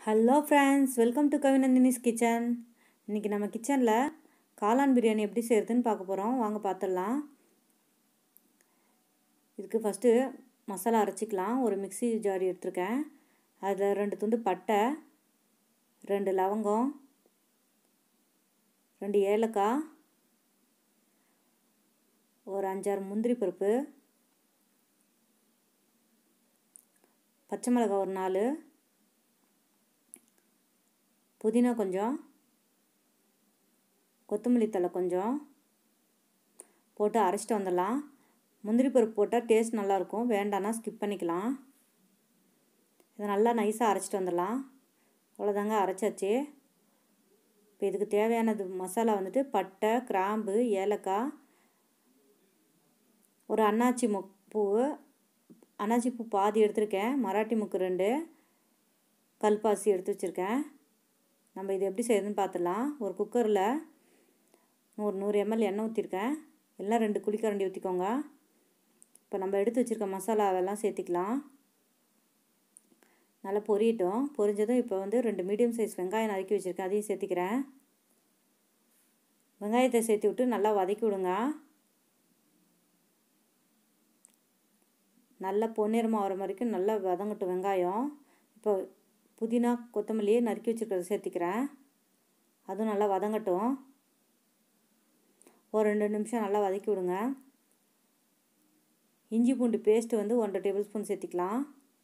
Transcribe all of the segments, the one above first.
hello friends welcome to Kavinandini's kitchen இன்றைக்கி நம்ம கிச்சனில் காளான் பிரியாணி எப்படி செய்கிறதுன்னு பார்க்க போகிறோம் வாங்க பார்த்துடலாம் இதுக்கு ஃபஸ்ட்டு மசாலா அரைச்சிக்கலாம் ஒரு மிக்ஸி ஜார் எடுத்திருக்கேன் அதில் ரெண்டு துண்டு பட்டை ரெண்டு லவங்கம் ரெண்டு ஏலக்காய் ஒரு அஞ்சாறு முந்திரி பருப்பு பச்சை மிளகாய் ஒரு நாலு புதினா கொஞ்சம் கொத்தமல்லி தழை கொஞ்சம் போட்டு அரைச்சிட்டு வந்துடலாம் முந்திரி பருப்பு போட்டால் டேஸ்ட் நல்லாயிருக்கும் வேண்டான்னா ஸ்கிப் பண்ணிக்கலாம் இதை நல்லா நைஸாக அரைச்சிட்டு வந்துடலாம் அவ்வளோதாங்க அரைச்சாச்சு இப்போ இதுக்கு தேவையானது மசாலா வந்துட்டு பட்டை கிராம்பு ஏலக்காய் ஒரு அன்னாச்சி மு பூ அன்னாச்சி பூ பாதி எடுத்திருக்கேன் மராட்டி முக்கு ரெண்டு கல்பாசி எடுத்து வச்சுருக்கேன் நம்ம இது எப்படி செய்யுதுன்னு பார்த்துடலாம் ஒரு குக்கரில் ஒரு நூறு எம்எல் எண்ணெய் ஊற்றிருக்கேன் எல்லாம் ரெண்டு குழிக்கரண்டி ஊற்றிக்கோங்க இப்போ நம்ம எடுத்து வச்சுருக்க மசாலாவெல்லாம் சேர்த்திக்கலாம் நல்லா பொரியட்டும் பொரிஞ்சதும் இப்போ வந்து ரெண்டு மீடியம் சைஸ் வெங்காயம் நறுக்கி வச்சுருக்கேன் அதையும் சேர்த்திக்கிறேன் வெங்காயத்தை சேர்த்து விட்டு நல்லா வதக்கி விடுங்க நல்லா பொன்னிறமாக வர வரைக்கும் நல்லா வதங்கட்டும் வெங்காயம் இப்போ புதினா கொத்தமல்லியே நறுக்கி வச்சுருக்கிறத சேர்த்திக்கிறேன் அதுவும் நல்லா வதங்கட்டும் ஒரு ரெண்டு நிமிஷம் நல்லா வதக்கி விடுங்க இஞ்சி பூண்டு பேஸ்ட்டு வந்து ஒன்றரை டேபிள் ஸ்பூன் சேர்த்திக்கலாம்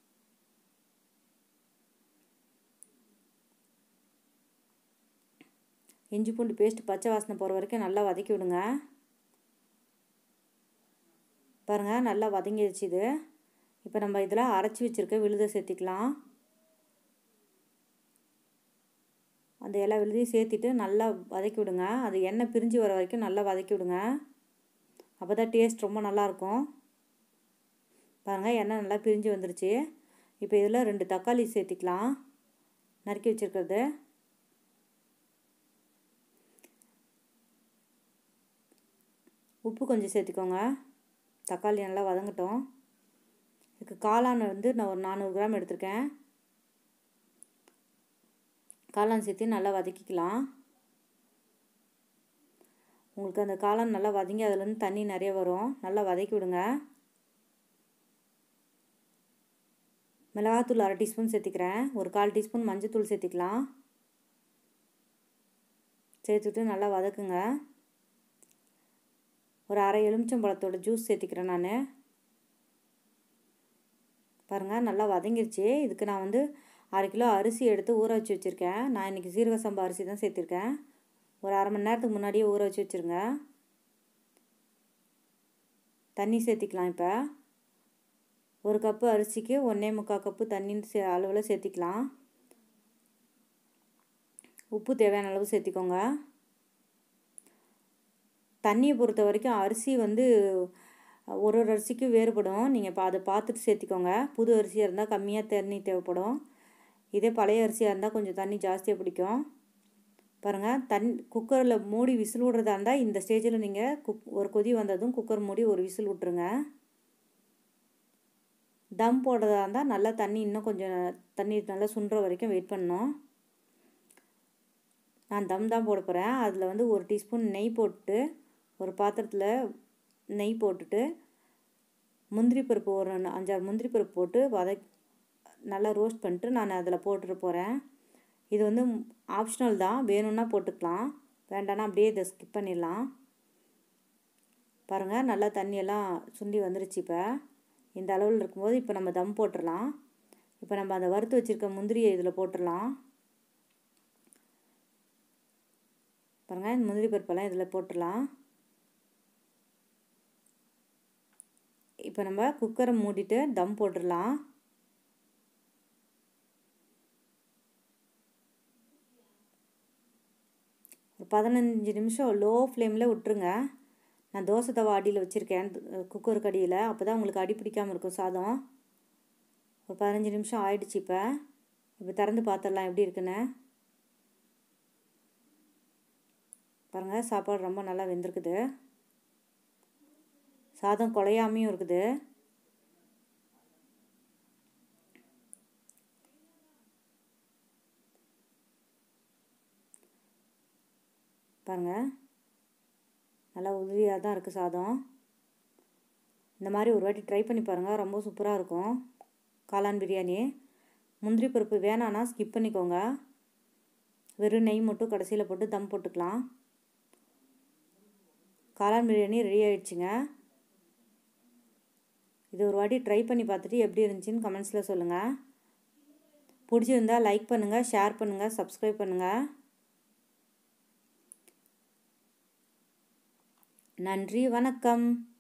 இஞ்சி பூண்டு பேஸ்ட்டு பச்சை வாசனை போகிற வரைக்கும் நல்லா வதக்கி விடுங்க பாருங்கள் நல்லா வதங்கிடுச்சு இது இப்போ நம்ம இதில் அரைச்சி வச்சுருக்க விழுதை சேர்த்திக்கலாம் அந்த எல்லா விழுதையும் சேர்த்திட்டு நல்லா வதக்கி விடுங்க அது எண்ணெய் பிரிஞ்சு வர வரைக்கும் நல்லா வதக்கி விடுங்க அப்போ தான் டேஸ்ட் ரொம்ப நல்லாயிருக்கும் பாருங்கள் எண்ணெய் நல்லா பிரிஞ்சு வந்துருச்சு இப்போ இதில் ரெண்டு தக்காளி சேர்த்திக்கலாம் நறுக்கி வச்சுருக்கிறது உப்பு கொஞ்சம் சேர்த்துக்கோங்க தக்காளி நல்லா வதங்கட்டும் இதுக்கு காளான் வந்து நான் ஒரு நானூறு கிராம் எடுத்திருக்கேன் காளான் சேர்த்து நல்லா வதக்கிக்கலாம் உங்களுக்கு அந்த காளான் நல்லா வதங்கி அதுலேருந்து தண்ணி நிறைய வரும் நல்லா வதக்கி விடுங்க மிளகாத்தூள் அரை டீஸ்பூன் சேர்த்திக்கிறேன் ஒரு கால் டீஸ்பூன் மஞ்சத்தூள் சேர்த்திக்கலாம் சேர்த்துட்டு நல்லா வதக்குங்க ஒரு அரை எலுமிச்சம்பழத்தோட ஜூஸ் சேர்த்திக்கிறேன் நான் பாருங்கள் நல்லா வதங்கிருச்சு இதுக்கு நான் வந்து அரை கிலோ அரிசி எடுத்து ஊற வச்சு வச்சுருக்கேன் நான் இன்றைக்கி சீரக சம்பா அரிசி தான் சேர்த்துருக்கேன் ஒரு அரை மணி நேரத்துக்கு முன்னாடியே ஊற வச்சு வச்சுருங்க தண்ணி சேர்த்திக்கலாம் இப்போ ஒரு கப்பு அரிசிக்கு ஒன்றே முக்கால் கப்பு தண்ணின்னு சே அளவில் சேர்த்திக்கலாம் உப்பு தேவையான அளவு சேர்த்திக்கோங்க தண்ணியை பொறுத்த வரைக்கும் அரிசி வந்து ஒரு ஒரு அரிசிக்கும் வேறுபடும் நீங்கள் இப்போ அதை பார்த்துட்டு சேர்த்திக்கோங்க புது அரிசியாக இருந்தால் கம்மியாக தண்ணி தேவைப்படும் இதே பழைய அரிசியாக இருந்தால் கொஞ்சம் தண்ணி ஜாஸ்தியாக பிடிக்கும் பாருங்கள் தன் குக்கரில் மூடி விசில் விட்றதா இருந்தால் இந்த ஸ்டேஜில் நீங்கள் குக் ஒரு கொதி வந்ததும் குக்கர் மூடி ஒரு விசில் விட்ருங்க தம் போடுறதா இருந்தால் நல்லா தண்ணி இன்னும் கொஞ்சம் தண்ணி நல்லா சுண்டுற வரைக்கும் வெயிட் பண்ணணும் நான் தம் தான் போட போகிறேன் அதில் வந்து ஒரு டீஸ்பூன் நெய் போட்டு ஒரு பாத்திரத்தில் நெய் போட்டுட்டு முந்திரி பருப்பு ஒரு அஞ்சாறு முந்திரி பருப்பு போட்டு வத நல்லா ரோஸ்ட் பண்ணிட்டு நான் அதில் போட்டுட்டு போகிறேன் இது வந்து ஆப்ஷனல் தான் வேணும்னா போட்டுக்கலாம் வேண்டாம்னா அப்படியே இதை ஸ்கிப் பண்ணிடலாம் பாருங்கள் நல்லா தண்ணியெல்லாம் சுண்டி வந்துருச்சு இப்போ இந்த அளவில் இருக்கும்போது இப்போ நம்ம தம் போட்டுடலாம் இப்போ நம்ம அந்த வறுத்து வச்சுருக்க முந்திரியை இதில் போட்டுடலாம் பாருங்கள் இந்த முந்திரி பருப்பெல்லாம் இதில் போட்டுடலாம் இப்போ நம்ம குக்கரை மூடிட்டு தம் போட்டுடலாம் ஒரு பதினஞ்சு நிமிஷம் லோ ஃப்ளேமில் விட்டுருங்க நான் தோசை தவா அடியில் வச்சுருக்கேன் குக்கருக்கு அடியில் அப்போ தான் உங்களுக்கு அடி பிடிக்காமல் இருக்கும் சாதம் ஒரு பதினஞ்சு நிமிஷம் ஆயிடுச்சு இப்போ இப்போ திறந்து பார்த்துடலாம் எப்படி இருக்குன்னு பாருங்கள் சாப்பாடு ரொம்ப நல்லா வெந்திருக்குது சாதம் குலையாமையும் இருக்குது பாருங்கள் நல்லா உதிரியாக தான் இருக்குது சாதம் இந்த மாதிரி ஒரு வாட்டி ட்ரை பண்ணி பாருங்கள் ரொம்ப சூப்பராக இருக்கும் காளான் பிரியாணி முந்திரி பருப்பு வேணான்னா ஸ்கிப் பண்ணிக்கோங்க வெறும் நெய் மட்டும் கடைசியில் போட்டு தம் போட்டுக்கலாம் காளான் பிரியாணி ரெடி ஆயிடுச்சுங்க இது ஒரு வாட்டி ட்ரை பண்ணி பார்த்துட்டு எப்படி இருந்துச்சுன்னு கமெண்ட்ஸில் சொல்லுங்கள் பிடிச்சிருந்தா லைக் பண்ணுங்கள் ஷேர் பண்ணுங்கள் சப்ஸ்கிரைப் பண்ணுங்கள் நன்றி வணக்கம்